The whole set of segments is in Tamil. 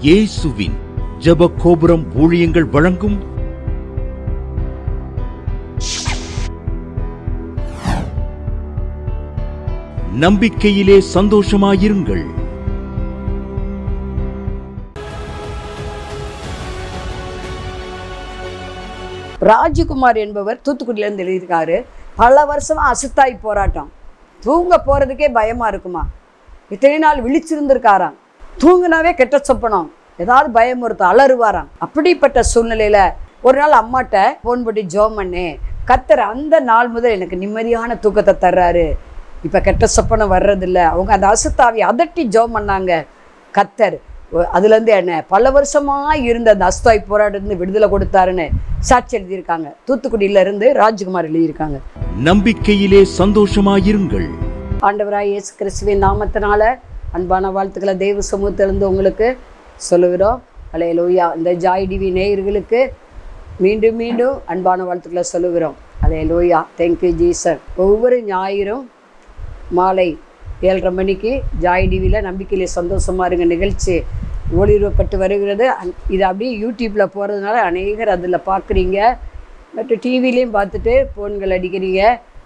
இயேசுவின் ஜெப கோபுரம் ஊழியங்கள் வழங்கும் நம்பிக்கையிலே சந்தோஷமாயிருங்கள் ராஜகுமார் என்பவர் தூத்துக்குடியிலேருந்து எழுதியிருக்காரு பல வருஷமா அசுத்தாய் போராட்டம் தூங்க போகிறதுக்கே பயமாக இருக்குமா இத்தனை நாள் விழிச்சிருந்திருக்காராம் தூங்குனாவே கெட்ட சொப்பனம் ஏதாவது பயமுறுத்த அலறுவாராம் அப்படிப்பட்ட சூழ்நிலையில் ஒரு நாள் அம்மாட்ட ஃபோன் பண்ணி ஜோம் பண்ணே கத்தர் அந்த நாள் முதல் எனக்கு நிம்மதியான தூக்கத்தை தர்றாரு இப்போ கெட்ட சொப்பனம் வர்றதில்ல அவங்க அந்த அசுத்தாவி அதட்டி ஜோம் பண்ணாங்க கத்தர் ஒ- அதுலேருந்து என்ன பல வருஷமாக இருந்த அந்த அஸ்தாய் போராட்டத்துலேருந்து விடுதலை கொடுத்தாருன்னு சாட்சி எழுதியிருக்காங்க தூத்துக்குடியில இருந்து ராஜ்குமார் எழுதியிருக்காங்க நம்பிக்கையிலே சந்தோஷமாயிருங்கள் ஆண்டவராய் இயேசு கிறிஸ்துவின் நாமத்தினால அன்பான வாழ்த்துக்களை தெய்வ சமூகத்திலிருந்து உங்களுக்கு சொல்லுகிறோம் அலையலூயா இந்த ஜாய் டிவி நேயர்களுக்கு மீண்டும் மீண்டும் அன்பான வாழ்த்துக்களை சொல்லுகிறோம் அலையலூயா தேங்க்யூ ஜீசன் ஒவ்வொரு ஞாயிறும் மாலை ஏழரை மணிக்கு ஜாய் டிவியில் நம்பிக்கையிலே சந்தோஷமாக இருங்க நிகழ்ச்சி ஒளிபரப்பட்டு வருகிறது அன்- இது அப்படியே யூடியூப்பில் போகிறதுனால அநேகர் அதில் பார்க்குறீங்க மற்ற டிவிலையும் பார்த்துட்டு ஃபோன்கள் அடிக்கிறீங்க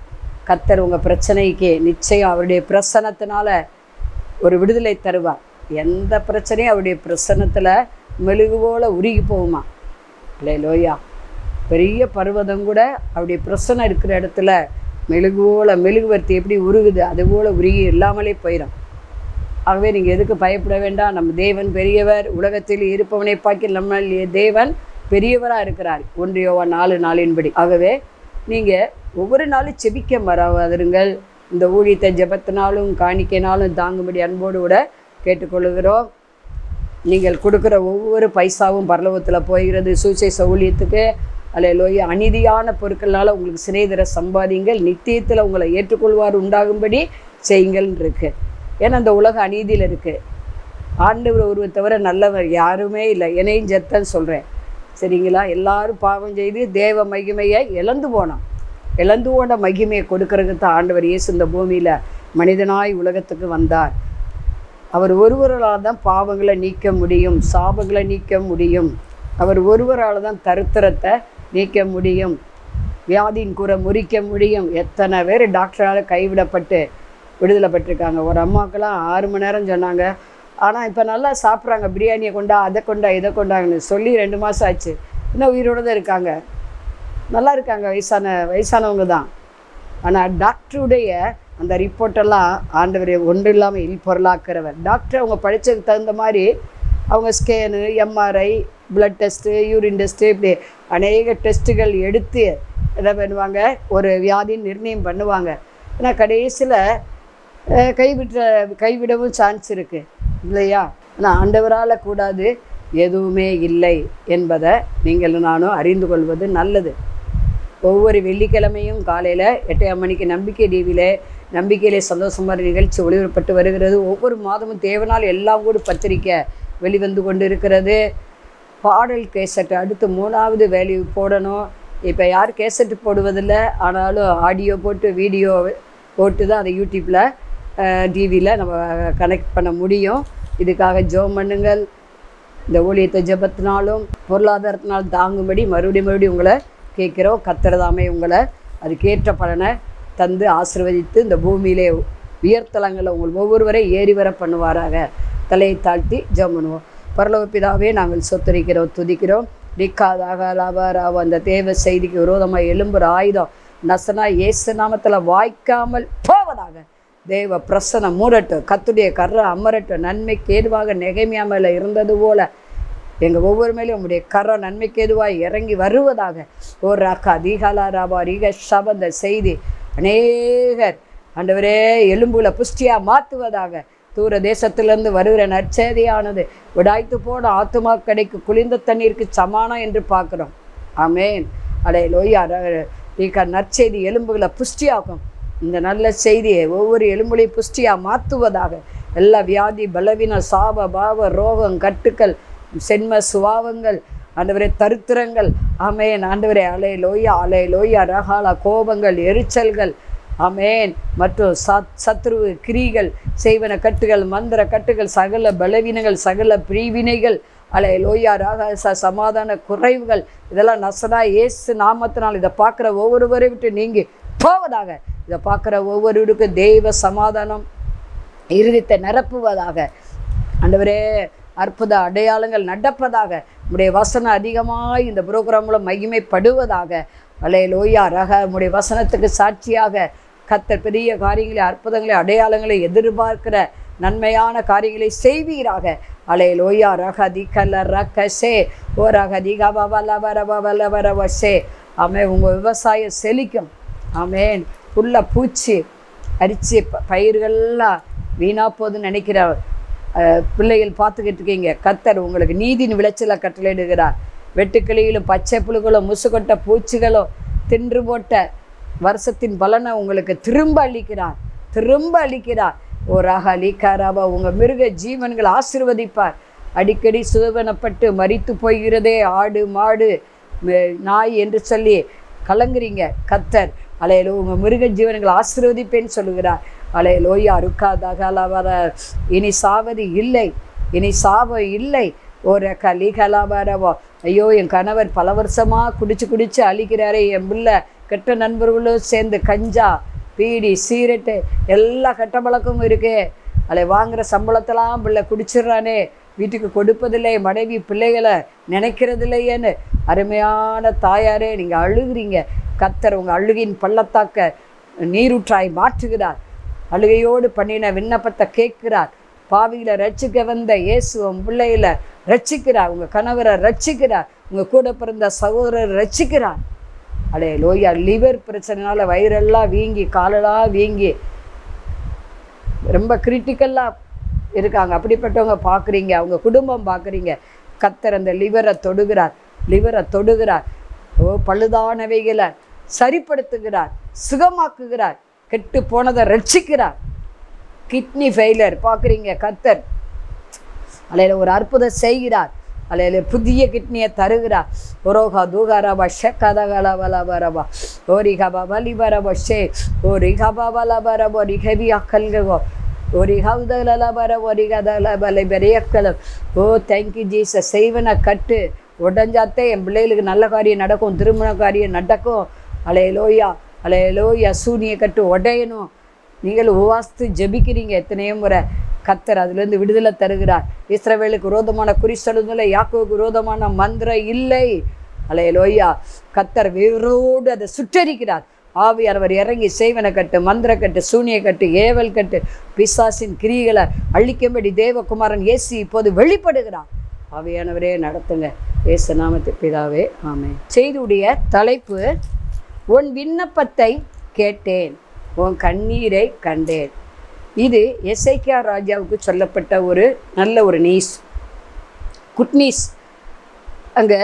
கத்தர் உங்கள் பிரச்சனைக்கு நிச்சயம் அவருடைய பிரசன்னத்தினால ஒரு விடுதலை தருவார் எந்த பிரச்சனையும் அவருடைய பிரசன்னத்தில் மெழுகு போல உருகி போகுமா இல்லை லோயா பெரிய பர்வதம் கூட அவருடைய பிரசனம் இருக்கிற இடத்துல மெழுகு போல மெழுகுவர்த்தி எப்படி உருகுது அது போல உருகி இல்லாமலே போயிடும் ஆகவே நீங்கள் எதுக்கு பயப்பட வேண்டாம் நம்ம தேவன் பெரியவர் உலகத்தில் இருப்பவனை பார்க்க நம்ம தேவன் பெரியவராக இருக்கிறார் ஒன்று யோவான் நாலு நாளின்படி ஆகவே நீங்கள் ஒவ்வொரு நாளும் செபிக்க மறவாதிருங்கள் இந்த ஊழியத்தை ஜெபத்தினாலும் காணிக்கைனாலும் தாங்கும்படி அன்போடு கூட கேட்டுக்கொள்கிறோம் நீங்கள் கொடுக்குற ஒவ்வொரு பைசாவும் பரலோகத்தில் போகிறது சூசைச ஊழியத்துக்கு அல்ல லோய அநீதியான பொருட்களால் உங்களுக்கு சிநேகிதரை சம்பாதிங்கள் நித்தியத்தில் உங்களை ஏற்றுக்கொள்வார் உண்டாகும்படி செய்யுங்கள் இருக்கு ஏன்னா இந்த உலக அநீதியில் இருக்குது ஆண்டவர் ஒருவர் தவிர நல்லவர் யாருமே இல்லை என்னையும் ஜெத்தன்னு சொல்கிறேன் சரிங்களா எல்லாரும் பாவம் செய்து தேவ மகிமையை இழந்து போனோம் இழந்து போன மகிமையை கொடுக்கறதுக்கு தான் ஆண்டவர் இயேசு இந்த பூமியில் மனிதனாய் உலகத்துக்கு வந்தார் அவர் ஒருவரால் தான் பாவங்களை நீக்க முடியும் சாபங்களை நீக்க முடியும் அவர் ஒருவரால் தான் தருத்திரத்தை நீக்க முடியும் வியாதியின் கூரை முறிக்க முடியும் எத்தனை பேர் டாக்டரால் கைவிடப்பட்டு விடுதலை பெற்றிருக்காங்க ஒரு அம்மாக்கெல்லாம் ஆறு மணி நேரம் சொன்னாங்க ஆனால் இப்போ நல்லா சாப்பிட்றாங்க பிரியாணியை கொண்டா அதை கொண்டா இதை கொண்டாங்கன்னு சொல்லி ரெண்டு மாதம் ஆச்சு இன்னும் உயிரோடு தான் இருக்காங்க நல்லா இருக்காங்க வயசான வயசானவங்க தான் ஆனால் டாக்டருடைய அந்த ரிப்போர்ட்டெல்லாம் ஆண்டவர் ஒன்றும் இல்லாமல் இல்பொருளாக்குறவர் டாக்டர் அவங்க படித்ததுக்கு தகுந்த மாதிரி அவங்க scan MRI blood test urine test இப்படி அநேக டெஸ்ட்டுகள் எடுத்து என்ன பண்ணுவாங்க ஒரு வியாதின்னு நிர்ணயம் பண்ணுவாங்க ஆனால் கடைசியில் கைவிட்ட கைவிடவும் சான்ஸ் இருக்குது இல்லையா ஆனால் ஆண்டவரால் கூடாது எதுவுமே இல்லை என்பதை நீங்கள் நானும் அறிந்து கொள்வது நல்லது ஒவ்வொரு வெள்ளிக்கிழமையும் காலையில் எட்டரை மணிக்கு நம்பிக்கை டிவியில் நம்பிக்கையிலே சந்தோஷமான நிகழ்ச்சி ஒளிபரப்பட்டு வருகிறது ஒவ்வொரு மாதமும் தேவனால் எல்லாம் கூட பத்திரிக்கை வெளிவந்து கொண்டு இருக்கிறது பாடல் கேசட் அடுத்து மூணாவது வேல்யூ போடணும் இப்போ யார் கேசட் போடுவதில்லை ஆனாலும் ஆடியோ போட்டு வீடியோ போட்டு தான் அதை யூடியூப்பில் டிவியில் நம்ம கனெக்ட் பண்ண முடியும் இதுக்காக ஜோம் பண்ணுங்கள் இந்த ஊழியத்தை ஜெபத்தினாலும் பொருளாதாரத்தினாலும் தாங்கும்படி மறுபடியும் மறுபடியும் உங்களை கேட்குறோம் கத்துறதாமே உங்களை அதுக்கேற்ற பலனை தந்து ஆசிர்வதித்து இந்த பூமியிலே உயர்த்தலங்களில் உங்கள் ஒவ்வொருவரை ஏறி வர பண்ணுவாராக தலையை தாழ்த்தி ஜெபம் பண்ணுவோம் பரலோக பிதாவே நாங்கள் சொத்தரிக்கிறோம் துதிக்கிறோம் நிக்காதாக லாபாராவோ அந்த தேவ செய்திக்கு விரோதமாக எழும்புற ஆயுதம் நசனா இயேசு நாமத்தில் வாய்க்காமல் போவதாக தேவ பிரசனம் மூடட்டும் கத்துடைய கர்ற அமரட்டும் நன்மைக்கு ஏதுவாக நெகைமையாமல் இருந்தது போல எங்கள் ஒவ்வொரு மேலேயும் உங்களுடைய கரம் நன்மைக்கு எதுவாய் இறங்கி வருவதாக ஓ ராக்கா தீகாலா ராபா ரீக சபந்த செய்தி அநேகர் ஆண்டவரே எலும்புல புஷ்டியாக மாற்றுவதாக தூர தேசத்திலிருந்து வருகிற நற்செய்தியானது விடாய்த்து போன ஆத்துமா கடைக்கு குளிர்ந்த தண்ணீருக்கு சமானம் என்று பார்க்குறோம் ஆமேன் அடே லோய்யா ரீகா நற்செய்தி எலும்புகளை புஷ்டியாக்கும் இந்த நல்ல செய்தியை ஒவ்வொரு எலும்புலையும் புஷ்டியாக மாற்றுவதாக எல்லா வியாதி பலவீன சாப பாவ ரோகம் கட்டுக்கள் சென்ம சுபாவங்கள் ஆண்டவரே தரித்திரங்கள் ஆமேன் ஆண்டவரே அலை லோயா அலை லோயா ரகாலா கோபங்கள் எரிச்சல்கள் ஆமென் மற்றும் சத் சத்ருவு கிரிகள் செய்வன கட்டுகள் மந்திர கட்டுகள் சகல பலவீனங்கள் சகல பிரிவினைகள் அலை லோயா ராக சமாதான குறைவுகள் இதெல்லாம் நசனா இயேசு நாமத்தினால் இதை பார்க்குற ஒவ்வொருவரை விட்டு நீங்கி போவதாக இதை பார்க்குற ஒவ்வொருவருக்கும் தெய்வ சமாதானம் இருதயத்தை நிரப்புவதாக ஆண்டவரே அற்புத அடையாளங்கள் நடப்பதாக உடைய வசனம் அதிகமாக இந்த புரோகிராமில் மகிமைப்படுவதாக அலே லோயா ரக உடைய வசனத்துக்கு சாட்சியாக கத்தர் பெரிய காரியங்களை அற்புதங்களை அடையாளங்களை எதிர்பார்க்கிற நன்மையான காரியங்களை செய்வீராக அலே லோயா ரக திகல ரகசே ஓ ரக திகவ வல வர வல வர வசே ஆமே உங்கள் விவசாயம் செழிக்கும் ஆமேன் புல்ல பூச்சி அரிச்சு ப- பயிர்கள்லாம் வீணா போகுதுன்னு நினைக்கிற அஹ், பிள்ளைகள் பார்த்துக்கிட்டு இருக்கீங்க கத்தர் உங்களுக்கு நீதியின் விளைச்சலை கட்டளையிடுகிறார் வெட்டுக்கிளிகளும் பச்சை புழுகளும் முசுகொட்ட பூச்சிகளும் தின்று போட்ட வருஷத்தின் பலனை உங்களுக்கு திரும்ப அளிக்கிறார் திரும்ப அளிக்கிறார் ஓராக அளிக்காராவா உங்கள் மிருக ஜீவன்களை ஆசீர்வதிப்பார் அடிக்கடி சுதவனப்பட்டு மரித்து போகிறதே ஆடு மாடு மே- நாய் என்று சொல்லி கலங்குறீங்க கத்தர் அலையிலோ உங்கள் மிருக ஜீவன்களை ஆசீர்வதிப்பேன்னு சொல்லுகிறார் அலையிலோயா ருக்காதாக வர இனி சாவது இல்லை இனி சாவ இல்லை ஒரு கலிகலா வரவோ ஐயோ என் கணவர் பல வருஷமாக குடிச்சு குடிச்சு அழிக்கிறாரே என் பிள்ளை கெட்ட நண்பர்களும் சேர்ந்து கஞ்சா பீடி சீரட்டு எல்லா கெட்ட பழக்கமும் இருக்கே அதை வாங்குற சம்பளத்தெல்லாம் பிள்ளை குடிச்சிடுறானே வீட்டுக்கு கொடுப்பதில்லை மனைவி பிள்ளைகளை நினைக்கிறதில்லையேன்னு அருமையான தாயாரே நீங்கள் அழுகுறீங்க கத்தர் உங்கள் அழுகின் பள்ளத்தாக்க நீரூற்றாய் மாற்றுகிறார் அழுகையோடு பண்ணின விண்ணப்பத்தை கேட்கிறார் பாவிகளை ரட்சிக்க வந்த இயேசு உன் பிள்ளையில ரட்சிக்கிறார் உங்கள் கணவரை ரட்சிக்கிறார் உங்கள் கூட பிறந்த சகோதரர் ரட்சிக்கிறார் அடே லோயா லிவர் பிரச்சனைனால வயிறெல்லாம் வீங்கி காலெல்லாம் வீங்கி ரொம்ப கிரிட்டிக்கலாக இருக்காங்க அப்படிப்பட்டவங்க பார்க்குறீங்க அவங்க குடும்பம் பார்க்குறீங்க கத்தர் அந்த லிவரை தொடுகிறார் லிவரை தொடுகிறார் ஓ பழுதானவைகளை சரிப்படுத்துகிறார் சுகமாக்குகிறார் கெட்டு போனதை ரட்சிக்கிறார் கிட்னி ஃபெயிலியர் பார்க்குறீங்க கத்தர் அலையில் ஒரு அற்புதம் செய்கிறார் அலையில் புதிய கிட்னியை தருகிறார் ஒரோகா தூகாராபா ஷக்கதகலவலபரபா ஓரிகபா வலிபரபா ஷே ஓரிகபலபரபோ ரிகவியா கல்கவோ ஒரிகவுதலபர ஒரிகதல பலை பெரியக்கலம் ஓ தேங்க்யூ ஜீச செய்வன கட்டு உடஞ்சாத்தே என் பிள்ளைகளுக்கு நல்ல காரியம் நடக்கும் திருமண காரியம் நடக்கும் அலையலோயா அலையலோயா சூனிய கட்டு உடையணும் நீங்கள் உவாஸ்து ஜெபிக்கிறீங்க எத்தனையோ முறை கத்தர் அதுலேருந்து விடுதலை தருகிறார் இஸ்ரவேலுக்கு விரோதமான குறி சொல்லுதல யாக்கோவுக்கு விரோதமான மந்திரம் இல்லை அலையலோயா கத்தர் வேரோடு அதை சுட்டரிக்கிறார் ஆவியானவர் இறங்கி செய்வன கட்டு மந்திர கட்டு சூனிய கட்டு ஏவல் கட்டு பிசாசின் கிரிகளை அழிக்கும்படி தேவகுமாரன் இயேசு இப்போது வெளிப்படுகிறார் ஆவியானவரே நடத்துங்க இயேசு நாமத்து பிதாவே ஆமே செய்தியுடைய தலைப்பு உன் விண்ணப்பத்தை கேட்டேன் உன் கண்ணீரை கண்டேன் இது எஸ்ஐக்கியா ராஜாவுக்கு சொல்லப்பட்ட ஒரு நல்ல ஒரு நீஸ் குட் நியூஸ் அங்கே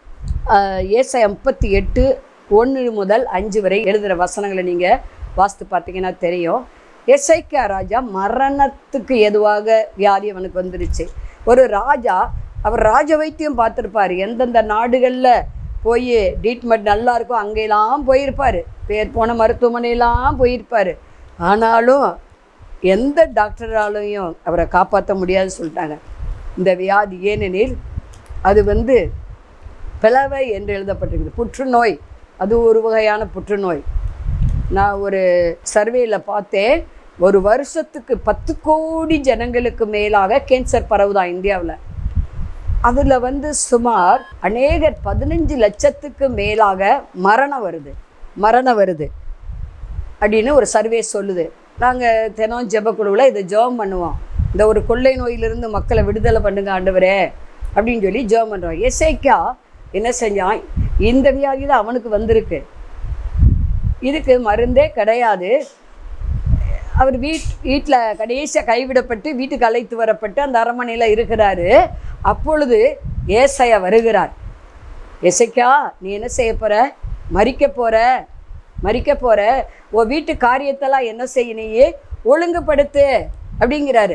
ஏசை முப்பத்தி எட்டு ஒன்று முதல் அஞ்சு வரை எழுதுகிற வசனங்களை நீங்கள் வாஸ்து பார்த்தீங்கன்னா தெரியும் எஸ்ஐக்கியா ராஜா மரணத்துக்கு எதுவாக வியாதி அவனுக்கு வந்துருச்சு ஒரு ராஜா அவர் ராஜ வைத்தியம் பார்த்துருப்பார் எந்தெந்த நாடுகளில் போய் ட்ரீட்மெண்ட் நல்லா இருக்கோ அங்கெல்லாம் போயிருப்பார் பேர் போன மருத்துவமனையெல்லாம் போயிருப்பார் ஆனாலும் எந்த டாக்டராலையும் அவரை காப்பாற்ற முடியாதுன்னு சொல்லிட்டாங்க இந்த வியாதி ஏனெனில் அது வந்து பிளவை என்று எழுதப்பட்டிருக்குது புற்றுநோய் அது ஒரு வகையான புற்றுநோய் நான் ஒரு சர்வேயில் பார்த்தேன் ஒரு வருஷத்துக்கு பத்து கோடி ஜனங்களுக்கு மேலாக கேன்சர் பரவுதான் இந்தியாவில் அதில் வந்து சுமார் அநேகர் பதினஞ்சு லட்சத்துக்கு மேலாக மரணம் வருது மரணம் வருது அப்படின்னு ஒரு சர்வே சொல்லுது நாங்கள் தினம் ஜெபக்குழுவில் இதை ஜெபம் பண்ணுவோம் இந்த ஒரு கொள்ளை நோயிலிருந்து மக்களை விடுதலை பண்ணுங்க ஆண்டவரே அப்படின்னு சொல்லி ஜெபம் பண்ணுறோம் எசைக்கா என்ன செஞ்சான் இந்த வியாதி தான் அவனுக்கு வந்திருக்கு இதுக்கு மருந்தே கிடையாது அவர் வீட் வீட்டில் கடைசியாக கைவிடப்பட்டு வீட்டுக்கு அழைத்து வரப்பட்டு அந்த அரண்மனையில் இருக்கிறாரு அப்பொழுது ஏசையா வருகிறார் எசைக்கா நீ என்ன செய்ய போற மறிக்க போற மறிக்க போற உன் வீட்டு காரியத்தெல்லாம் என்ன செய்ய நீ ஒழுங்குபடுத்து அப்படிங்கிறாரு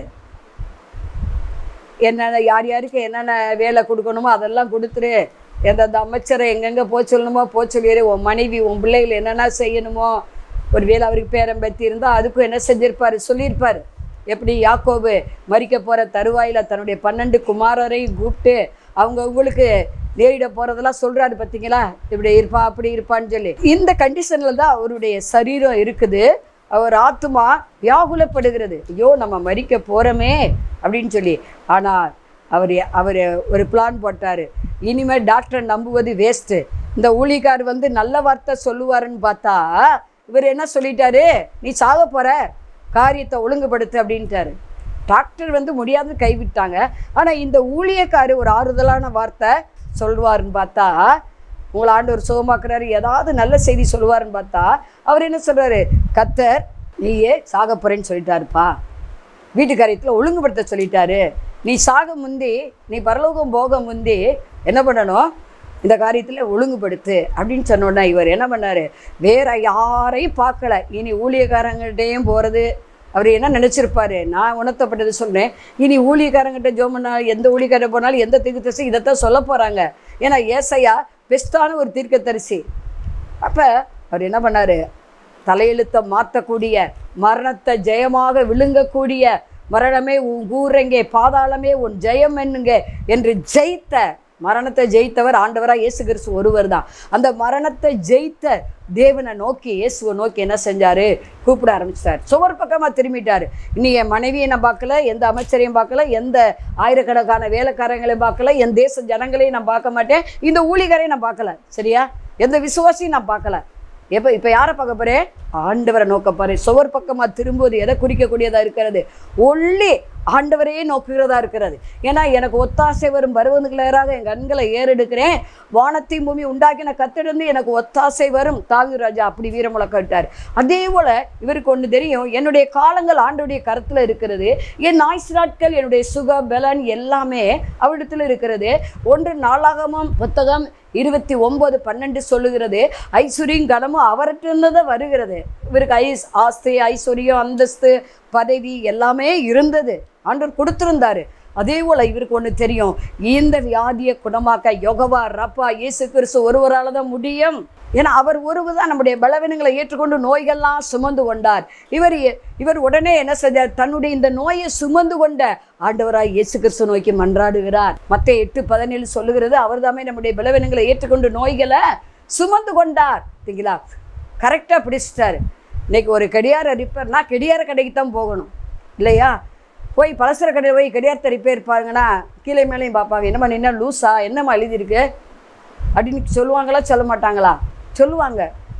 என்னென்ன யார் யாருக்கு என்னென்ன வேலை கொடுக்கணுமோ அதெல்லாம் கொடுத்துரு எந்தெந்த அமைச்சரை எங்கெங்கே போக சொல்லணுமோ போக சொல்லிடு உன் மனைவி உன் பிள்ளைகள் என்னென்ன செய்யணுமோ ஒருவேளை அவருக்கு பேரம்பத்தி இருந்தால் அதுக்கும் என்ன செஞ்சிருப்பாரு சொல்லியிருப்பார் எப்படி யாக்கோபு மறிக்க போகிற தருவாயில் தன்னுடைய பன்னெண்டு குமாரரையும் கூப்பிட்டு அவங்க உங்களுக்கு நேரிட போகிறதெல்லாம் சொல்கிறாரு பார்த்தீங்களா இப்படி இருப்பா அப்படி இருப்பான்னு சொல்லி இந்த கண்டிஷனில் தான் அவருடைய சரீரம் இருக்குது அவர் ஆத்துமா வியாகுலப்படுகிறது ஐயோ நம்ம மறிக்க போகிறோமே அப்படின்னு சொல்லி ஆனால் அவர் அவர் ஒரு பிளான் போட்டார் இனிமேல் டாக்டரை நம்புவது வேஸ்ட்டு இந்த ஊழிக்கார் வந்து நல்ல வார்த்தை சொல்லுவாருன்னு பார்த்தா இவர் என்ன சொல்லிட்டாரு நீ சாக போகிற காரியத்தை ஒழுங்குபடுத்து அப்படின்ட்டாரு டாக்டர் வந்து முடியாது கைவிட்டாங்க ஆனால் இந்த ஊழியக்காரு ஒரு ஆறுதலான வார்த்தை சொல்லுவாருன்னு பார்த்தா உங்களை ஆண்டவர் சுகமாக்குறாரு ஏதாவது நல்ல செய்தி சொல்லுவாருன்னு பார்த்தா அவர் என்ன சொல்றாரு கத்தர் நீயே சாக போறேன்னு சொல்லிட்டாருப்பா வீட்டு காரியத்தில் ஒழுங்குபடுத்த சொல்லிட்டாரு நீ சாக முந்தி நீ பரலோகம் போக முந்தி என்ன பண்ணணும் இந்த காரியத்தில் ஒழுங்குபடுத்து அப்படின்னு சொன்னோன்னா இவர் என்ன பண்ணார் வேற யாரையும் பார்க்கல இனி ஊழியக்காரங்கள்ட்டையும் போகிறது அவர் என்ன நினச்சிருப்பாரு நான் உணர்த்தப்பட்டது சொல்கிறேன் இனி ஊழியக்காரங்கிட்ட ஜோம் பண்ணா எந்த ஊழியக்கார போனாலும் எந்த தீர்க்கதரிசி இதைத்தான் சொல்ல போகிறாங்க ஏன்னா ஏசையா பெஸ்ட்டான ஒரு தீர்க்கதரிசி அப்போ அவர் என்ன பண்ணார் தலையெழுத்தை மாற்றக்கூடிய மரணத்தை ஜெயமாக விழுங்கக்கூடிய மரணமே உன் கூறெங்கே பாதாளமே உன் ஜெயம் என்னுங்க என்று ஜெயித்த மரணத்தை ஜெயித்தவர் ஆண்டவராக இயேசு கிறிஸ்து ஒருவர் தான் அந்த மரணத்தை ஜெயித்த தேவனை நோக்கி இயேசுவை நோக்கி என்ன செஞ்சாரு கூப்பிட ஆரம்பிச்சிட்டார் சுவர் பக்கமாக திரும்பிட்டார் இனி என் மனைவியை நான் பார்க்கல எந்த அமைச்சரையும் பார்க்கல எந்த ஆயிரக்கணக்கான வேலைக்காரங்களையும் பார்க்கல என் தேச ஜனங்களையும் நான் பார்க்க மாட்டேன் இந்த ஊழிகரையும் நான் பார்க்கல சரியா எந்த விசுவாசியும் நான் பார்க்கல எப்போ இப்போ யாரை பார்க்க போறேன் ஆண்டவரை நோக்க போறேன் சுவர் பக்கமாக திரும்புவது எதை குறிக்கக்கூடியதா இருக்கிறது ஒல்லி ஆண்டவரையே நோக்குகிறதா இருக்கிறது ஏன்னா எனக்கு ஒத்தாசை வரும் பருவந்துகளராக என் கண்களை ஏறெடுக்கிறேன் வானத்தையும் பூமி உண்டாக்கின கத்திலிருந்து எனக்கு ஒத்தாசை வரும் தாவி ராஜா அப்படி வீரமுழக்கிட்டார் அதே போல இவருக்கு ஒன்று தெரியும் என்னுடைய காலங்கள் ஆண்டுடைய கருத்தில் இருக்கிறது என் ஆயுசு நாட்கள் என்னுடைய சுக பலன் எல்லாமே அவரிடத்தில் இருக்கிறது ஒன்று நாளாகமம் புத்தகம் இருபத்தி ஒன்பது பன்னெண்டு சொல்லுகிறது ஐஸ்வர்யம் கனமும் அவர்கிட்ட தான் வருகிறது இவருக்கு ஐஸ் ஆஸ்தி ஐஸ்வர்யம் அந்தஸ்து பதவி எல்லாமே இருந்தது ஆண்டவர் கொடுத்திருந்தாரு அதே போல இவருக்கு ஒன்று தெரியும் இந்த வியாதியை குணமாக்க யோகவா ரப்பா இயேசு கிறிஸ்து ஒருவரால் தான் முடியும் ஏன்னா அவர் ஒருவர் தான் நம்முடைய பலவீனங்களை ஏற்றுக்கொண்டு நோய்கள்லாம் சுமந்து கொண்டார் இவர் இவர் உடனே என்ன செஞ்சார் தன்னுடைய இந்த நோயை சுமந்து கொண்ட ஆண்டவராய் இயேசு கிறிஸ்து நோக்கி மன்றாடுகிறார் மற்ற எட்டு பதினேழு சொல்லுகிறது அவர் தாமே நம்முடைய பலவீனங்களை ஏற்றுக்கொண்டு நோய்களை சுமந்து கொண்டார் சரிங்களா கரெக்டாக பிடிச்சிட்டாரு இன்னைக்கு ஒரு கடியார ரிப்பேர்னா கடியார கடைக்கு தான் போகணும் இல்லையா போய் பலசர கடையில் போய் கடியாரத்தை ரிப்பேர் பாருங்கன்னா கீழே மேலேயும் பார்ப்பாங்க என்னம்மா நின்னா லூஸா என்னம்மா எழுதியிருக்கு அப்படின்னு சொல்லுவாங்களா சொல்ல மாட்டாங்களா சொல்லுவாங்க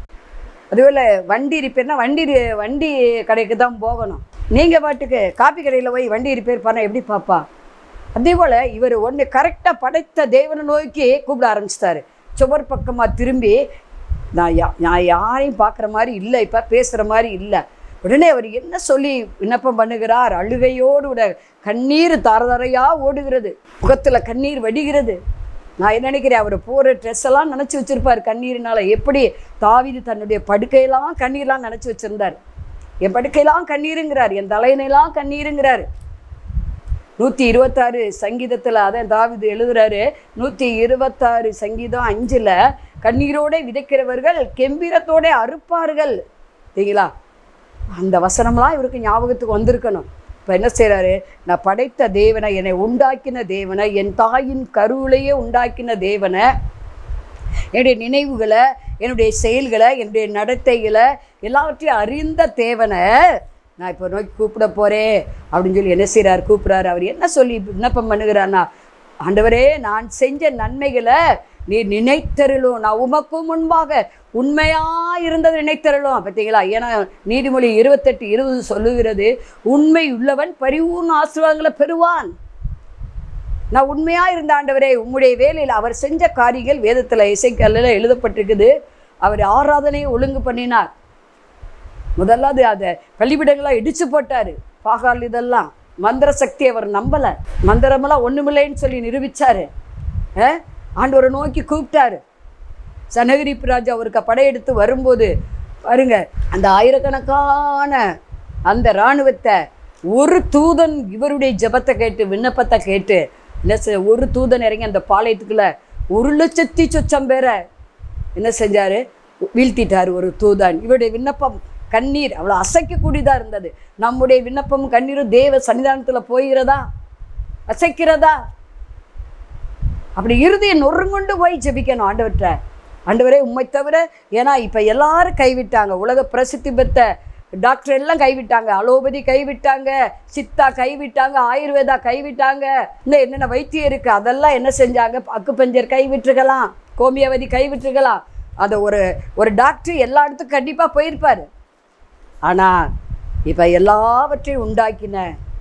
அதுவேளை வண்டி ரிப்பேர்னா வண்டி ரி- வண்டி கடைக்கு தான் போகணும் நீங்கள் பாட்டுக்கு காப்பி கடையில் போய் வண்டி ரிப்பேர் பண்ண எப்படி பாப்பா அதே போல் இவர் ஒன்று கரெக்டாக படைத்த தேவனை நோக்கி கூப்பிட ஆரம்பிச்சிட்டாரு சுவர் பக்கமாக திரும்பி நான் யா நான் யாரையும் பார்க்குற மாதிரி இல்லை இப்போ பேசுகிற மாதிரி இல்லை உடனே அவர் என்ன சொல்லி விண்ணப்பம் பண்ணுகிறார் அழுகையோடு விட கண்ணீர் தாரதாரையாக ஓடுகிறது முகத்தில் கண்ணீர் வடிகிறது நான் என்ன நினைக்கிறேன் அவர் போகிற ட்ரெஸ் எல்லாம் நினச்சி வச்சிருப்பார் கண்ணீரினால எப்படி தாவீது தன்னுடைய படுக்கையெல்லாம் கண்ணீர்லாம் நினச்சி வச்சிருந்தார் என் படுக்கையெல்லாம் கண்ணீருங்கிறார் என் தலையினெல்லாம் கண்ணீருங்கிறார் நூற்றி இருபத்தாறு சங்கீதத்தில் அதான் தாவிது எழுதுறாரு நூற்றி இருபத்தாறு சங்கீதம் அஞ்சில் கண்ணீரோட விதைக்கிறவர்கள் கெம்பீரத்தோட அறுப்பார்கள் சரிங்களா அந்த வசனம்லாம் இவருக்கு ஞாபகத்துக்கு வந்திருக்கணும் இப்போ என்ன செய்கிறாரு நான் படைத்த தேவனை என்னை உண்டாக்கின தேவனை என் தாயின் கருவிலேயே உண்டாக்கின தேவனை என்னுடைய நினைவுகளை என்னுடைய செயல்களை என்னுடைய நடத்தைகளை எல்லாவற்றையும் அறிந்த தேவனை நான் இப்போ நோக்கி கூப்பிட போகிறேன் அப்படின்னு சொல்லி என்ன செய்கிறார் கூப்பிட்றாரு அவர் என்ன சொல்லி விண்ணப்பம் பண்ணுகிறார்னா ஆண்டவரே நான் செஞ்ச நன்மைகளை நீ நினைத்தருளும் நான் உமக்கும் முன்பாக உண்மையாக இருந்தது நினைத்தருளும் பார்த்தீங்களா ஏன்னா நீதிமொழி இருபத்தெட்டு இருபது சொல்லுகிறது உண்மை உள்ளவன் பரிபூர்ண ஆசீர்வாதங்களை பெறுவான் நான் உண்மையாக இருந்த ஆண்டவரே உம்முடைய வேலையில் அவர் செஞ்ச காரியங்கள் வேதத்தில் இசைக்கல்லில் எழுதப்பட்டிருக்குது அவர் ஆராதனையை ஒழுங்கு பண்ணினார் முதல்ல அது அதை பள்ளிப்பிடங்களாக இடிச்சு போட்டார் பாகால் இதெல்லாம் மந்திர சக்தி அவர் நம்பலை மந்திரமெல்லாம் ஒன்றுமில்லைன்னு சொல்லி நிரூபித்தார் ஆண்டவரை நோக்கி கூப்பிட்டாரு சனகிரிப்பு ராஜா அவருக்கு படையெடுத்து வரும்போது பாருங்க அந்த ஆயிரக்கணக்கான அந்த இராணுவத்தை ஒரு தூதன் இவருடைய ஜெபத்தை கேட்டு விண்ணப்பத்தை கேட்டு என்ன செ ஒரு தூதன் இறங்கி அந்த பாளையத்துக்குள்ள ஒரு லட்சத்தி சொச்சம் பேரை என்ன செஞ்சாரு வீழ்த்திட்டார் ஒரு தூதன் இவருடைய விண்ணப்பம் கண்ணீர் அவ்வளோ அசைக்கக்கூடியதாக இருந்தது நம்முடைய விண்ணப்பமும் கண்ணீரும் தேவ சன்னிதானத்தில் போகிறதா அசைக்கிறதா அப்படி இறுதியை நொறுங்குண்டு போய் ஜெபிக்கணும் ஆண்டவர்கிட்ட ஆண்டவரே உண்மை தவிர ஏன்னா இப்போ எல்லாரும் கைவிட்டாங்க உலக பிரசித்தி பெற்ற டாக்டர் எல்லாம் கைவிட்டாங்க அலோபதி கைவிட்டாங்க சித்தா கைவிட்டாங்க ஆயுர்வேதா கைவிட்டாங்க இன்னும் என்னென்ன வைத்தியம் இருக்குது அதெல்லாம் என்ன செஞ்சாங்க அக்குப்பஞ்சர் கைவிட்டுருக்கலாம் கோமியாவதி கைவிட்டுருக்கலாம் அதை ஒரு ஒரு டாக்டர் எல்லா இடத்துக்கும் கண்டிப்பாக போயிருப்பார் ஆனால் இப்போ எல்லாவற்றையும் உண்டாக்கின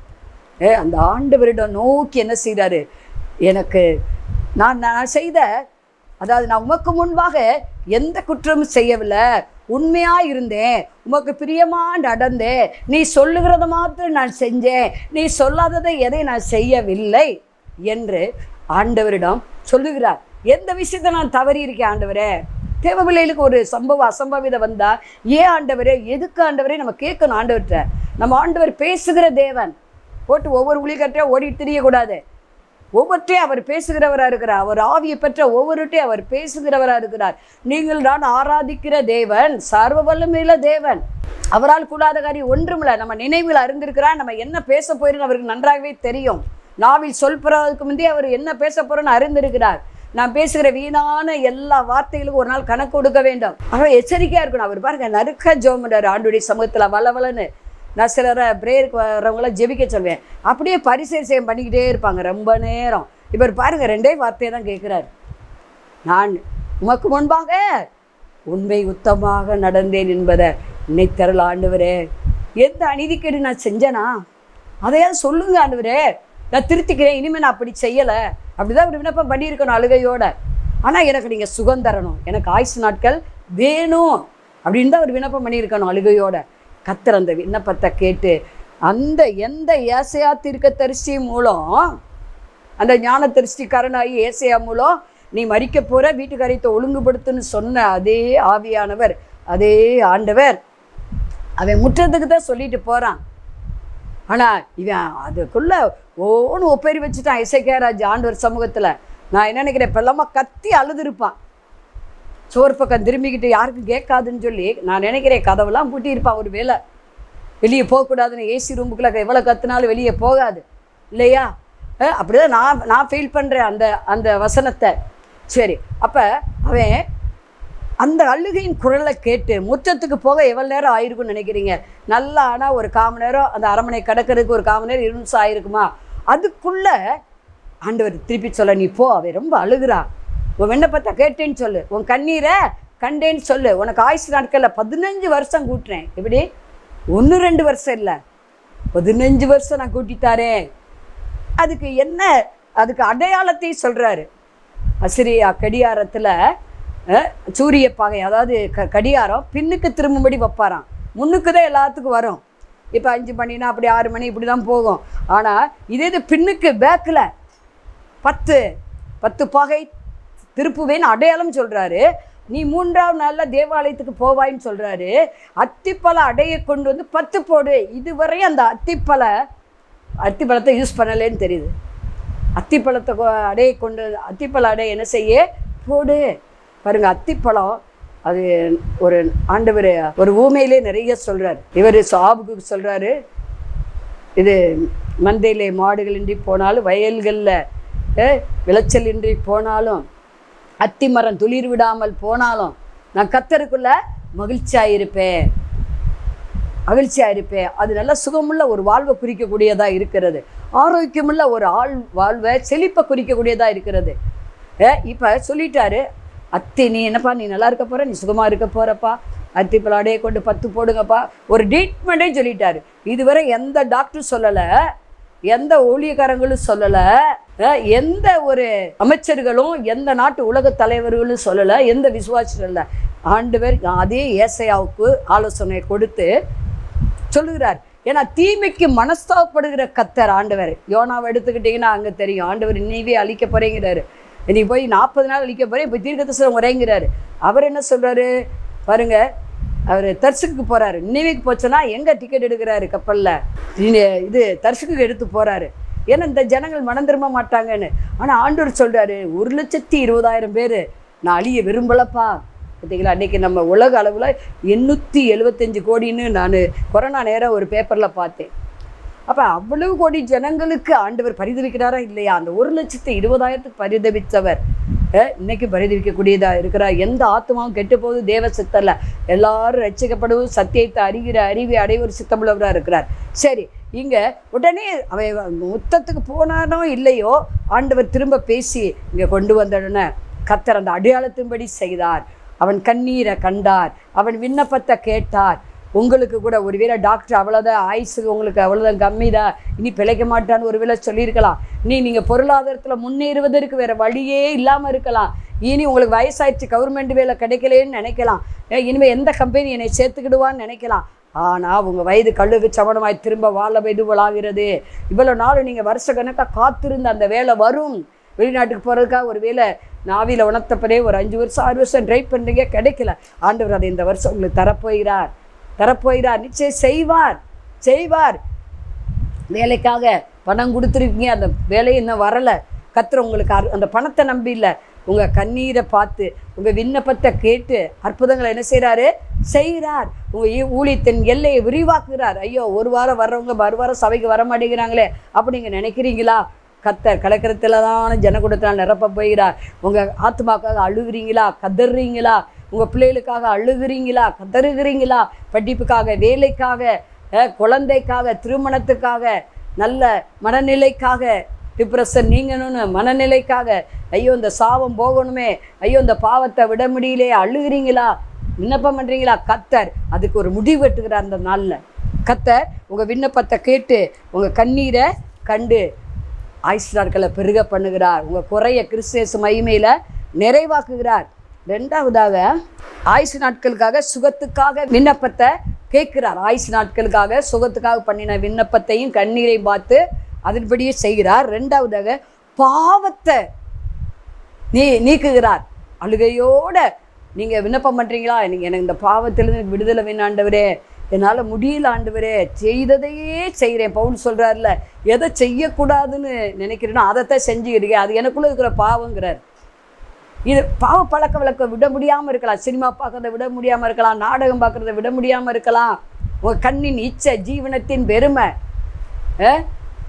ஏ அந்த ஆண்டவரிடம் நோக்கி என்ன செய்கிறாரு எனக்கு நான் நான் செய்த அதாவது நான் உமக்கு முன்பாக எந்த குற்றமும் செய்யவில்லை உண்மையாக இருந்தேன் உமக்கு பிரியமாக நடந்தேன் நீ சொல்லுகிறத மாத்திரம் நான் செஞ்சேன் நீ சொல்லாததை எதை நான் செய்யவில்லை என்று ஆண்டவரிடம் சொல்லுகிறார் எந்த விஷயத்தை நான் தவறி இருக்கேன் ஆண்டவரே தேவ பிள்ளைகளுக்கு ஒரு சம்பவம் அசம்பவிதம் வந்தால் ஏன் ஆண்டவரே எதுக்கு ஆண்டவரே நம்ம கேட்கணும் ஆண்டவர்கிட்ட நம்ம ஆண்டவர் பேசுகிற தேவன் போட்டு ஒவ்வொரு உளிகட்டையும் ஓடி திரியக்கூடாது ஒவ்வொருத்தையும் அவர் பேசுகிறவராக இருக்கிறார் அவர் ஆவியை பெற்ற ஒவ்வொருட்டையும் அவர் பேசுகிறவராக இருக்கிறார் நீங்கள் தான் ஆராதிக்கிற தேவன் சர்வ வல்லமையில தேவன் அவரால் கூடாத காரியம் ஒன்றுமில்ல நம்ம நினைவில் அறிந்திருக்கிறார் நம்ம என்ன பேச போயிருன்னு அவருக்கு நன்றாகவே தெரியும் நாவில் சொல் போறதுக்கு முந்தைய அவர் என்ன பேச போறோன்னு அறிந்திருக்கிறார் நான் பேசுகிற வீணான எல்லா வார்த்தைகளுக்கும் ஒரு நாள் கணக்கு கொடுக்க வேண்டும் அவர் எச்சரிக்கையாக இருக்கணும் அவர் பாருங்க நறுக்க ஜோமண்டார் ஆண்டுடைய சமூகத்தில் வளவலன்னு நான் சிலரை பிரேயருக்கு வரவங்களாம் ஜெபிக்க சொல்வேன் அப்படியே பரிசேசம் பண்ணிக்கிட்டே இருப்பாங்க ரொம்ப நேரம் இவர் பாருங்க ரெண்டே வார்த்தையை தான் கேட்குறாரு நான் உமக்கு முன்பாக உண்மை உத்தமாக நடந்தேன் என்பதை நினைத்தரல் ஆண்டவரே எந்த அநீதிக்கேடு நான் செஞ்சேனா அதையாவது சொல்லுங்க ஆண்டவரே நான் திருத்திக்கிறேன் இனிமேல் நான் அப்படி செய்யலை அப்படிதான் ஒரு விண்ணப்பம் பண்ணியிருக்கணும் அழுகையோட ஆனால் எனக்கு நீங்கள் சுகம் தரணும் எனக்கு ஆயுசு நாட்கள் வேணும் அப்படின்னு தான் ஒரு விண்ணப்பம் பண்ணியிருக்கணும் அழுகையோட கத்தர் அந்த விண்ணப்பத்தை கேட்டு அந்த எந்த ஏசையா தீர்க்க தரிசி மூலம் அந்த ஞான திருஷ்டிக்காரனாகி ஏசையா மூலம் நீ மறிக்க போற வீட்டு காரியத்தை ஒழுங்குபடுத்துன்னு சொன்ன அதே ஆவியானவர் அதே ஆண்டவர் அவன் முற்றத்துக்கு தான் சொல்லிட்டு போறான் ஆனா இவன் அதுக்குள்ள ஓன்னு ஒப்பேரி வச்சுட்டான் இசைக்கே ராஜ் ஆண்டவர் சமூகத்துல நான் என்ன நினைக்கிறேன் இப்பெல்லாமா கத்தி அழுதுருப்பான் சோறு பக்கம் திரும்பிக்கிட்டு யாருக்கும் கேட்காதுன்னு சொல்லி நான் நினைக்கிறேன் கதவெல்லாம் பூட்டியிருப்பான் ஒரு வேலை வெளியே போகக்கூடாதுன்னு ஏசி ரூமுக்குள்ள எவ்வளோ கத்துனாலும் வெளியே போகாது இல்லையா அஹ் அப்படிதான் நான் நான் ஃபீல் பண்ணுறேன் அந்த அந்த வசனத்தை சரி அப்போ அவன் அந்த அழுகையின் குரலை கேட்டு முற்றத்துக்கு போக எவ்வளோ நேரம் ஆயிருக்கும்னு நினைக்கிறீங்க நல்லா ஆனால் ஒரு காம நேரம் அந்த அரமனை கடக்கிறதுக்கு ஒரு காம நேரம் இரு நிமிஷம் ஆயிருக்குமா அதுக்குள்ள ஆண்டவர் திருப்பி சொல்ல நீ போ அவன் ரொம்ப அழுகுறா உன் விண்ணப்பத்தை கேட்டேன்னு சொல்லு உன் கண்ணீரை கண்டேன்னு சொல்லு உனக்கு ஆயுசு நாட்களில் பதினஞ்சு வருஷம் கூட்டுறேன் எப்படி ஒன்று ரெண்டு வருஷம் இல்லை பதினஞ்சு வருஷம் நான் கூட்டித்தாரேன் அதுக்கு என்ன அதுக்கு அடையாளத்தையும் சொல்கிறாரு அசிரியா கடியாரத்தில் சூரிய பாகை அதாவது க கடியாரம் பின்னுக்கு திரும்பும்படி வைப்பாராம் முன்னுக்கு தான் எல்லாத்துக்கும் வரும் இப்போ அஞ்சு மணினா அப்படி ஆறு மணி இப்படி தான் போகும் ஆனால் இதே இது பின்னுக்கு பேக்கில் பத்து பத்து பாகை திருப்புவேன்னு அடையாளம் சொல்கிறாரு நீ மூன்றாவது நாளில் தேவாலயத்துக்கு போவாயின்னு சொல்கிறாரு அத்திப்பழ அடையை கொண்டு வந்து பத்து போடு இதுவரை அந்த அத்திப்பழ அத்திப்பழத்தை யூஸ் பண்ணலேன்னு தெரியுது அத்திப்பழத்தை கொ- அடையை கொண்டு அத்திப்பழ அடை என்ன செய்ய போடு பாருங்க அத்திப்பழம் அது ஒரு ஆண்டவர் ஒரு ஊமையிலே நிறைய சொல்றார் இவர் சாபுக்கு சொல்றாரு இது மந்தையிலே மாடுகளின்றி போனாலும் வயல்களில் விளைச்சல் இன்றி போனாலும் அத்தி மரம் துளிர் விடாமல் போனாலும் நான் கத்தருக்குள்ள மகிழ்ச்சியாக இருப்பேன் மகிழ்ச்சியாக இருப்பேன் அது நல்ல சுகமுள்ள ஒரு வாழ்வை குறிக்கக்கூடியதாக இருக்கிறது ஆரோக்கியமுள்ள ஒரு ஆள் வாழ்வை செழிப்பை குறிக்கக்கூடியதாக இருக்கிறது இப்போ சொல்லிட்டாரு அத்தி நீ என்னப்பா நீ நல்லா இருக்க போற நீ சுகமாக இருக்க போறப்பா அத்தி பலாடையை கொண்டு பத்து போடுங்கப்பா ஒரு ட்ரீட்மெண்ட்டே சொல்லிட்டாரு இதுவரை எந்த டாக்டர் சொல்லலை எந்த ஊழியக்காரங்களும் சொல்லலை அஹ் எந்த ஒரு அமைச்சர்களும் எந்த நாட்டு உலக தலைவர்களும் சொல்லலை எந்த விசுவாசம் இல்லை ஆண்டவர் அதே ஏசையாவுக்கு ஆலோசனை கொடுத்து சொல்லுகிறார் ஏன்னா தீமைக்கு மனஸ்தாபப்படுகிற கத்தர் ஆண்டவர் யோனாவை எடுத்துக்கிட்டிங்கன்னா அங்கே தெரியும் ஆண்டவர் நீவே அழிக்க போறேங்கிறாரு நீ போய் நாற்பது நாள் அழிக்க போறேன் இப்போ தீர்க்கதரிசனம் உரைங்கிறாரு அவர் என்ன சொல்றாரு பாருங்க அவர் தர்சுக்கு போறாரு நினைவுக்கு போச்சுன்னா எங்க டிக்கெட் எடுக்கிறாரு கப்பல்ல இனி- இது தர்சுக்கு எடுத்து போறாரு ஏன்னா இந்த ஜனங்கள் மனம் திரும்ப மாட்டாங்கன்னு ஆனா ஆண்டவர் சொல்றாரு ஒரு லட்சத்தி இருபதாயிரம் பேர் நான் அழிய விரும்பலப்பா பார்த்தீங்களா அன்றைக்கி நம்ம உலக அளவில் எண்ணூற்றி எழுபத்தஞ்சு கோடின்னு நான் கொரோனா நேரம் ஒரு பேப்பரில் பார்த்தேன் அப்போ அவ்வளவு கோடி ஜனங்களுக்கு ஆண்டவர் பரிதவிக்கிறாரா இல்லையா அந்த ஒரு லட்சத்து இருபதாயிரத்துக்கு பரிதவித்தவர் அஹ், இன்னைக்கு பரிதவிக்கக்கூடியதாக இருக்கிறார் எந்த ஆத்மாவும் கெட்டு போகுது தேவ சித்தல்ல எல்லாரும் ரட்சிக்கப்படுவது சத்தியத்தை அறிகிற அறிவை அடைவர் சித்தமுள்ளவராக இருக்கிறார் சரி இங்கே உடனே அவன் முத்தத்துக்கு போனானோ இல்லையோ ஆண்டவர் திரும்ப பேசி இங்கே கொண்டு வந்த உடனே கத்தர் அந்த அடையாளத்தின்படி செய்தார் அவன் கண்ணீரை கண்டார் அவன் விண்ணப்பத்தை கேட்டார் உங்களுக்கு கூட ஒருவேளை டாக்டர் அவ்வளோதான் ஆயுசுக்கு உங்களுக்கு அவ்வளோதான் கம்மி தான் இனி பிழைக்க மாட்டான்னு ஒருவேளை சொல்லியிருக்கலாம் நீ நீங்கள் பொருளாதாரத்தில் முன்னேறுவதற்கு வேறு வழியே இல்லாமல் இருக்கலாம் இனி உங்களுக்கு வயசாயிடுச்சு கவர்மெண்ட் வேலை கிடைக்கலேன்னு நினைக்கலாம் ஏ, இனிமே எந்த கம்பெனி என்னை சேர்த்துக்கிடுவான்னு நினைக்கலாம் ஆனால் உங்கள் வயது கழுகு சவனமாய் திரும்ப வாழ வயது வளாகிறது இவ்வளோ நாள் நீங்கள் வருஷ கணக்காக காத்திருந்த அந்த வேலை வரும் வெளிநாட்டுக்கு போகிறதுக்காக ஒரு வேலை நாவியில் உணர்த்தப்படே ஒரு அஞ்சு வருஷம் ஆறு வருஷம் ட்ரை பண்ணுறீங்க கிடைக்கல ஆண்டவர் அதை இந்த வருஷம் உங்களுக்கு தரப்போகிறார் தரப்போகிறார் நிச்சயம் செய்வார் செய்வார் வேலைக்காக பணம் கொடுத்துருக்கீங்க அந்த வேலை இன்னும் வரலை கத்துற உங்களுக்கு அரு- அந்த பணத்தை நம்பி இல்லை உங்கள் கண்ணீரை பார்த்து உங்கள் விண்ணப்பத்தை கேட்டு அற்புதங்களை என்ன செய்கிறாரு செய்கிறார் உங்கள் ஊழியத்தின் எல்லையை விரிவாக்குகிறார் ஐயோ ஒரு வாரம் வர்றவங்க மறு வாரம் சபைக்கு வர மாட்டேங்கிறாங்களே அப்படி நீங்கள் நினைக்கிறீங்களா கத்தர் கலக்கிறத்துல தான் ஜனக்கூடத்தில் நிரப்ப போகிறார் உங்கள் ஆத்மாக்காக அழுகுறீங்களா கதறீங்களா உங்கள் பிள்ளைகளுக்காக அழுகுறீங்களா கதறுகிறீங்களா படிப்புக்காக வேலைக்காக அஹ், குழந்தைக்காக திருமணத்துக்காக நல்ல மனநிலைக்காக டிப்ரெஷன் நீங்கணும்னு மனநிலைக்காக ஐயோ இந்த சாபம் போகணுமே ஐயோ இந்த பாவத்தை விட முடியலையே அழுகிறீங்களா விண்ணப்பம் பண்ணுறீங்களா கத்தர் அதுக்கு ஒரு முடிவு வெட்டுகிறார் அந்த நாளில் கத்தர் உங்கள் விண்ணப்பத்தை கேட்டு உங்கள் கண்ணீரை கண்டு ஆயுசு நாட்களை பெருக பண்ணுகிறார் உங்கள் குறைய கிறிஸ்தேசு மகிமையில் நிறைவாக்குகிறார் ரெண்டாவதாக ஆயுசு நாட்களுக்காக சுகத்துக்காக விண்ணப்பத்தை கேட்கிறார் ஆயுசு நாட்களுக்காக சுகத்துக்காக பண்ணின விண்ணப்பத்தையும் கண்ணீரையும் பார்த்து அதன்படியே செய்கிறார் ரெண்டாவதாக பாவத்தை நீ நீக்குகிறார் அழுகையோட நீங்கள் விண்ணப்பம் பண்ணுறீங்களா நீங்கள் எனக்கு இந்த பாவத்திலிருந்து விடுதலை வேணும் ஆண்டவரே என்னால் முடியல ஆண்டவரே செய்ததையே செய்கிறேன் பவுல் சொல்கிறார்ல எதை செய்யக்கூடாதுன்னு நினைக்கிறேனோ அதைத்தான் செஞ்சுக்கிறீங்க அது எனக்குள்ளே இருக்கிற பாவங்கிறார் இது பாவ பழக்க வழக்கம் விட முடியாமல் இருக்கலாம் சினிமா பார்க்கறத விட முடியாமல் இருக்கலாம் நாடகம் பார்க்குறத விட முடியாமல் இருக்கலாம் உங்கள் கண்ணின் இச்சை ஜீவனத்தின் பெருமை அஹ்,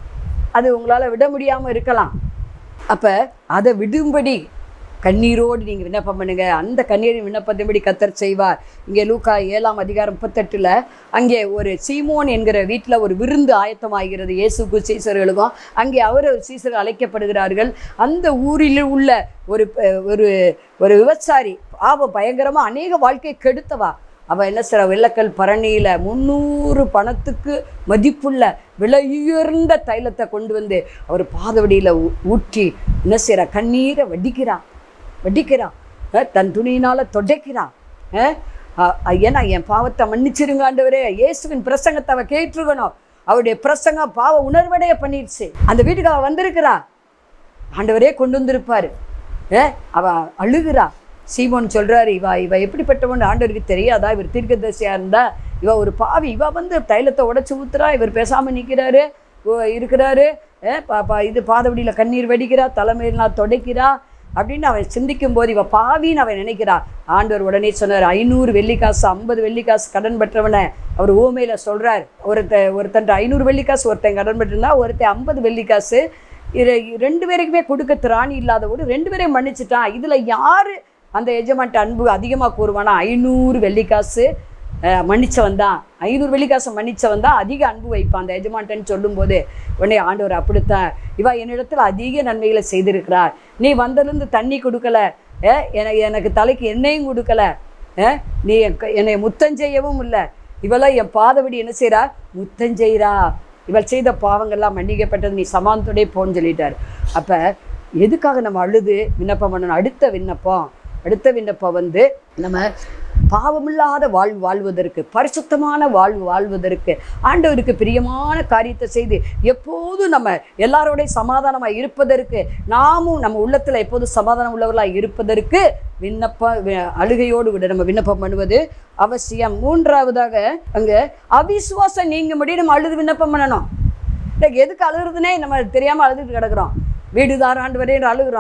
அது உங்களால் விட முடியாமல் இருக்கலாம் அப்போ அதை விடும்படி கண்ணீரோடு நீங்கள் விண்ணப்பம் பண்ணுங்க அந்த கண்ணீரின் விண்ணப்பத்தின்படி கத்தர் செய்வார் இங்கே லூக்கா ஏழாம் அதிகாரம் முப்பத்தெட்டில் அங்கே ஒரு சீமோன் என்கிற வீட்டில் ஒரு விருந்து ஆயத்தமாகிறது இயேசுக்கு சீசர்களுக்கும் அங்கே அவர் ஒரு சீசர்கள் அழைக்கப்படுகிறார்கள் அந்த ஊரில் உள்ள ஒரு அஹ், ஒரு ஒரு விவசாயி பாவம் பயங்கரமாக அநேக வாழ்க்கையை கெடுத்தவா அவள் என்ன செய்ற வெள்ளக்கல் பரணியில் முந்நூறு பணத்துக்கு மதிப்புள்ள விலையுயர்ந்த தைலத்தை கொண்டு வந்து அவர் பாதவடியில் ஊற்றி என்ன செய்கிறா கண்ணீரை வடிக்கிறான் வடிக்கிறான் அஹ் தன் துணியினால் தொடைக்கிறான் அஹ் அ- அ- ஏன்னா என் பாவத்தை மன்னிச்சிருங்க ஆண்டவரே இயேசுவின் பிரசங்கத்தை அவ கேட்டிருக்கணும் அவருடைய பிரசங்கம் பாவ உணர்வடைய பண்ணிடுச்சு அந்த வீட்டுக்கு அவ வந்திருக்கிறா ஆண்டவரே கொண்டு வந்திருப்பாரு ஏ அவ அழுகிறா சீமோன் சொல்றாரு இவ இவ எப்படிப்பட்டவன் ஆண்டவருக்கு தெரியாதா இவர் தீர்க்கதரிசியா இருந்தா இவ ஒரு பாவி இவ வந்து தைலத்தை உடைச்சு ஊத்துறா இவர் பேசாம நிற்கிறாரு இருக்கிறாரு ஏ பாப்பா இது பாதவடியில் கண்ணீர் வெடிக்கிறா தலைமையிலாம் தொடைக்கிறா அப்படின்னு அவன் சிந்திக்கும் போது இவ பாவின்னு அவன் நினைக்கிறா ஆண்டவர் உடனே சொன்னார் ஐநூறு வெள்ளிக்காசு ஐம்பது வெள்ளிக்காசு கடன் பெற்றவனை அவர் ஊமையில சொல்றார் ஒருத்த ஒருத்தன் ஐநூறு வெள்ளிக்காசு ஒருத்தன் கடன் பெற்றிருந்தா ஒருத்தன் ஐம்பது வெள்ளிக்காசு இது ரெண்டு பேருக்குமே கொடுக்க திராணி இல்லாதவோடு ரெண்டு பேரையும் மன்னிச்சிட்டான் இதில் யார் அந்த எஜமான்ட்ட அன்பு அதிகமாக கூறுவானா ஐநூறு வெள்ளிக்காசு அஹ், மன்னிச்சவன் தான் ஐநூறு வெள்ளிக்காசை மன்னிச்சவன் தான் அதிக அன்பு வைப்பான் அந்த எஜமான்ட்டன்னு சொல்லும்போது உடனே ஆண்டவர் அப்படித்தான் இவா என்னிடத்தில் அதிக நன்மைகளை செய்திருக்கிறார் நீ வந்ததுலேருந்து தண்ணி கொடுக்கல அஹ், எனக்கு எனக்கு தலைக்கு எண்ணெயும் கொடுக்கல அஹ், நீ என் க- என்னை முத்தம் செய்யவும் இல்லை இவெல்லாம் என் பாதபடி என்ன செய்றா முத்தம் செய்கிறா இவள் செய்த பாவங்கள்லாம் மன்னிக்கப்பட்டது நீ சமானத்தோடே போன்னு சொல்லிட்டார் அப்போ எதுக்காக நம்ம அழுது விண்ணப்பம் பண்ணணும் அடுத்த விண்ணப்பம் அடுத்த விண்ணப்பம் வந்து நம்ம பாவமில்லாத வாழ்வு வாழ்வதற்கு பரிசுத்தமான வாழ்வு வாழ்வதற்கு ஆண்டவருக்கு பிரியமான காரியத்தை செய்து எப்போதும் நம்ம எல்லாரோடையும் சமாதானமாக இருப்பதற்கு நாமும் நம்ம உள்ளத்தில் எப்போதும் சமாதானம் உள்ளவர்களாக இருப்பதற்கு விண்ணப்ப வி- அழுகையோடு விட நம்ம விண்ணப்பம் பண்ணுவது அவசியம் மூன்றாவதாக அங்கே அவிசுவாசம் நீங்கும்படி நம்ம அழுது விண்ணப்பம் பண்ணணும் இன்னைக்கு எதுக்கு அழுகுறதுனே நம்ம தெரியாமல் அழுதுட்டு கிடக்குறோம் வீடு தாராண்டு வரையும் அழுகுறோம்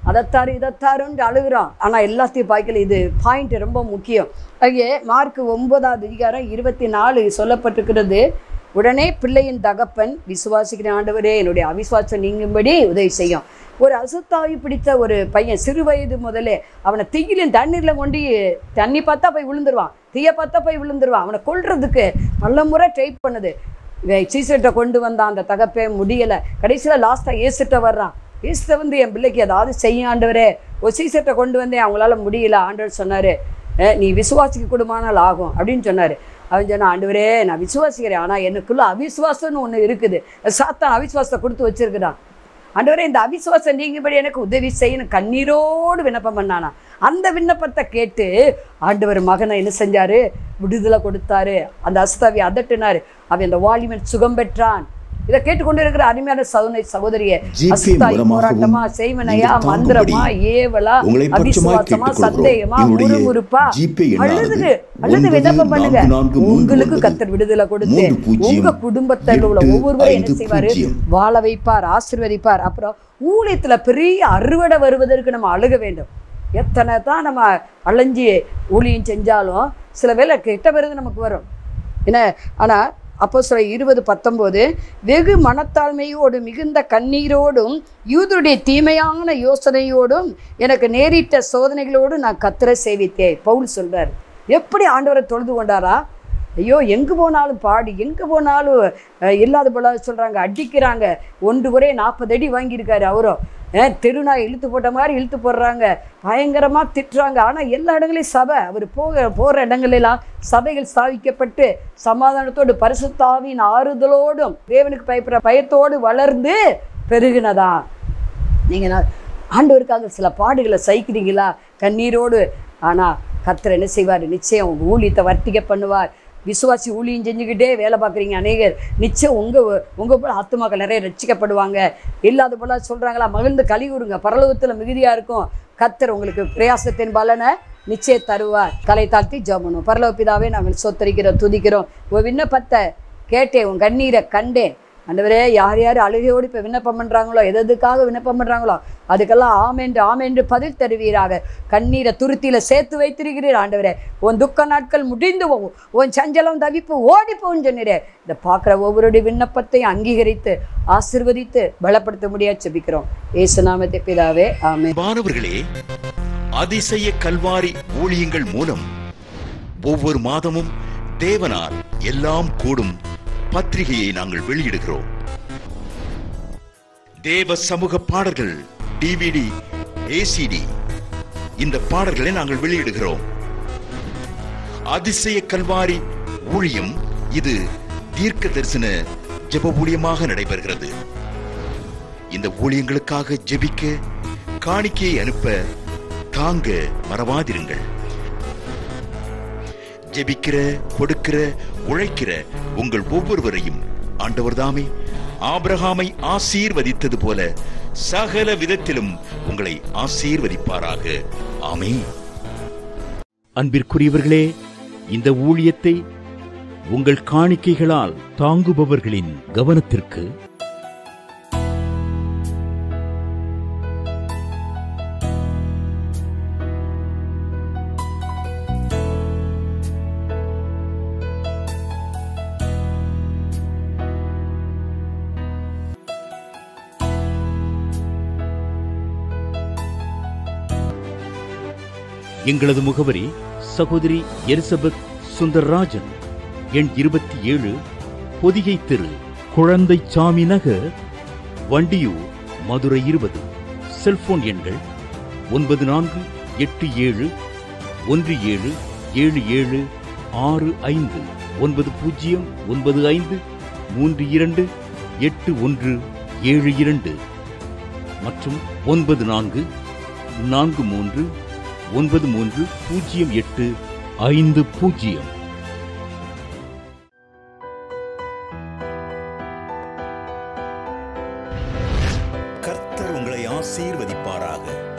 அதைத்தாரு இதைத்தாருன்னு அழுகுறான் ஆனால் எல்லாத்தையும் பார்க்கல இது பாயிண்ட் ரொம்ப முக்கியம் அங்கே மார்க் ஒன்பதாவது அதிகாரம் இருபத்தி நாலு சொல்லப்பட்டிருக்கிறது உடனே பிள்ளையின் தகப்பன் விசுவாசிக்கிற ஆண்டவரே என்னுடைய அவிசுவாசம் நீங்கும்படி உதவி செய்யும் ஒரு அசுத்தாவி பிடித்த ஒரு பையன் சிறு வயது முதலே அவனை தீயிலும் தண்ணீரில் கொண்டு தண்ணி பார்த்தா போய் விழுந்துருவான் தீய பார்த்தா போய் விழுந்துருவான் அவனை கொல்றதுக்கு பல முறை ட்ரை பண்ணுது சீசர்கிட்ட கொண்டு வந்தான் அந்த தகப்பே முடியலை கடைசியில் லாஸ்ட்டாக ஏசுட்ட வர்றான் ஏசுட்ட வந்து என் பிள்ளைக்கு ஏதாவது செய்ய ஆண்டவரே ஒரு சீசர்கிட்ட கொண்டு வந்தேன் அவங்களால முடியல ஆண்டவர் சொன்னார் நீ விசுவாசிக்க கூடுமானால் ஆகும் அப்படின்னு சொன்னார் அவன் சொன்னான் ஆண்டவரே நான் விசுவாசிக்கிறேன் ஆனால் எனக்குள்ள அவிசுவாசம்னு ஒன்று இருக்குது சாத்தான் அவிசுவாசத்தை கொடுத்து வச்சிருக்கிறான் ஆண்டவரே இந்த அவிசுவாசம் நீங்கும்படி எனக்கு உதவி செய்யணும் கண்ணீரோடு விண்ணப்பம் பண்ணானா அந்த விண்ணப்பத்தை கேட்டு ஆண்டவர் மகனை என்ன செஞ்சாரு விடுதலை கொடுத்தாரு அந்த அஸ்தாவி அதட்டினாரு அவன் அந்த வாலிமன் சுகம் பெற்றான் இதை கேட்டுக்கொண்டு இருக்கிற அருமையான சகோதரி சகோதரிய ஜிபே அஸ்தாவி மூலமாகவும் போராட்டமா செய்வனையா நீங்கள் மந்திரமா தாங்கும்படி ஏவலா உங்களை பட்சமாய் அவிசுவாசமா கேட்டுக்கொள்கிறோம். சந்தேகமா என்னுடைய முறுமுறுப்பா ஜிபே எண்ணானது அழுது அழுது ஒன்பது விண்ணப்பம் பண்ணுங்க நான்கு நான்கு மூன்று உங்களுக்கு ஒன்பது கத்தர் விடுதலை கொடுத்து மூன்று பூஜ்ஜியம் உங்க குடும்பத்தில் உள்ள எட்டு ஒவ்வொருவரும் என்ன ஐந்து செய்வாரு பூஜ்ஜியம். வாழ வைப்பார் ஆசீர்வதிப்பார் அப்புறம் ஊழியத்துல பெரிய அறுவடை வருவதற்கு நம்ம அழுக வேண்டும் எத்தனை தான் நம்ம அலைஞ்சி ஊழியம் செஞ்சாலும் சில வேளை கெட்ட விருது நமக்கு வரும் என்ன ஆனால் அப்போ சில இருபது பத்தொம்போது வெகு மனத்தாழ்மையோடு மிகுந்த கண்ணீரோடும் யூதருடைய தீமையான யோசனையோடும் எனக்கு நேரிட்ட சோதனைகளோடு நான் கத்திர சேவித்தேன் பவுல் சொல்றார் எப்படி ஆண்டவரை தொழுது கொண்டாரா ஐயோ எங்கே போனாலும் பாடி எங்கே போனாலும் அஹ், இல்லாத போல சொல்கிறாங்க அடிக்கிறாங்க ஒன்று குறைய நாற்பது அடி வாங்கியிருக்காரு அவரும் அஹ், தெருநாய் இழுத்து போட்ட மாதிரி இழுத்து போடுறாங்க பயங்கரமாக திட்டுறாங்க ஆனால் எல்லா இடங்களையும் சபை அவர் போக போகிற இடங்களெல்லாம் சபைகள் ஸ்தாபிக்கப்பட்டு சமாதானத்தோடு பரிசுத்தாவின் ஆறுதலோடும் தேவனுக்கு பயப்படுற பயத்தோடு வளர்ந்து பெருகினதா நீங்கள் நான் ஆண்டவருக்காக சில பாடுகளை சகிக்கிறீங்களா கண்ணீரோடு ஆனால் கர்த்தர் என்ன செய்வார் நிச்சயம் உங்கள் ஊழியத்தை வர்த்திக்க பண்ணுவார் விசுவாசி ஊழியம் செஞ்சுக்கிட்டே வேலை பார்க்குறீங்க அநேகர் நிச்சயம் உங்கள் உங்கள் போல ஆத்துமாக்கள் நிறைய ரட்சிக்கப்படுவாங்க இல்லாத போல சொல்கிறாங்களா மகிழ்ந்து கழிவுறுங்க பரலோகத்தில் மிகுதியாக இருக்கும் கர்த்தர் உங்களுக்கு பிரயாசத்தின் பலனை நிச்சயம் தருவார் தலை தாழ்த்தி ஜெபணும் பரலோக பிதாவே நாங்கள் சொத்தரிக்கிறோம் துதிக்கிறோம் உன் விண்ணப்பத்தை கேட்டேன் உன் கண்ணீரை கண்டேன் ஆண்டவரே யார் யார் அழுகையோடு இப்போ விண்ணப்பம் பண்ணுறாங்களோ எது எதுக்காக விண்ணப்பம் பண்ணுறாங்களோ அதுக்கெல்லாம் ஆமென்று ஆமென்று பதில் தருவீராக கண்ணீரை துருத்தியில் சேர்த்து வைத்திருக்கிறீர் ஆண்டவரே உன் துக்க நாட்கள் முடிந்து போகும் உன் சஞ்சலம் தவிப்பு ஓடி போகும் சொன்னீரே இதை பார்க்குற ஒவ்வொருடைய விண்ணப்பத்தையும் அங்கீகரித்து ஆசிர்வதித்து பலப்படுத்த முடியா செபிக்கிறோம் ஏசுநாமத்தை பிதாவே ஆமென் மாணவர்களே அதிசய கல்வாரி ஊழியங்கள் மூலம் ஒவ்வொரு மாதமும் தேவனால் எல்லாம் கூடும் பத்திரிகையை நாங்கள் வெளியிடுகிறோம் தேவ சமூக பாடல்கள் டிவிடி ஏசிடி இந்த பாடல்களை நாங்கள் வெளியிடுகிறோம் அதிசய கல்வாரி ஊழியம் இது தீர்க்க தரிசன ஜெப ஊழியமாக நடைபெறுகிறது இந்த ஊழியங்களுக்காக ஜெபிக்க காணிக்கையை அனுப்ப தாங்க மறவாதிருங்கள் ஜெபிக்கிற கொடுக்கிற உழைக்கிற உங்கள் ஒவ்வொருவரையும் ஆண்டவர் தாமே ஆபிரகாமை ஆசீர்வதித்தது போல சகல விதத்திலும் உங்களை ஆசீர்வதிப்பாராக ஆமென் அன்பிற்குரியவர்களே இந்த ஊழியத்தை உங்கள் காணிக்கைகளால் தாங்குபவர்களின் கவனத்திற்கு எங்களது முகவரி சகோதரி எலிசபெத் சுந்தர்ராஜன் எண் இருபத்தி ஏழு பொதிகை தெரு குழந்தை சாமி நகர் வண்டியூர் மதுரை இருபது செல்போன் எண்கள் ஒன்பது நான்கு எட்டு ஏழு ஒன்று ஏழு ஏழு ஏழு ஆறு ஐந்து ஒன்பது பூஜ்ஜியம் ஒன்பது ஐந்து மூன்று இரண்டு எட்டு ஒன்று ஏழு இரண்டு மற்றும் ஒன்பது நான்கு நான்கு மூன்று ஒன்பது மூன்று பூஜ்ஜியம் எட்டு ஐந்து பூஜ்ஜியம் கர்த்தர் உங்களை ஆசீர்வதிப்பாராக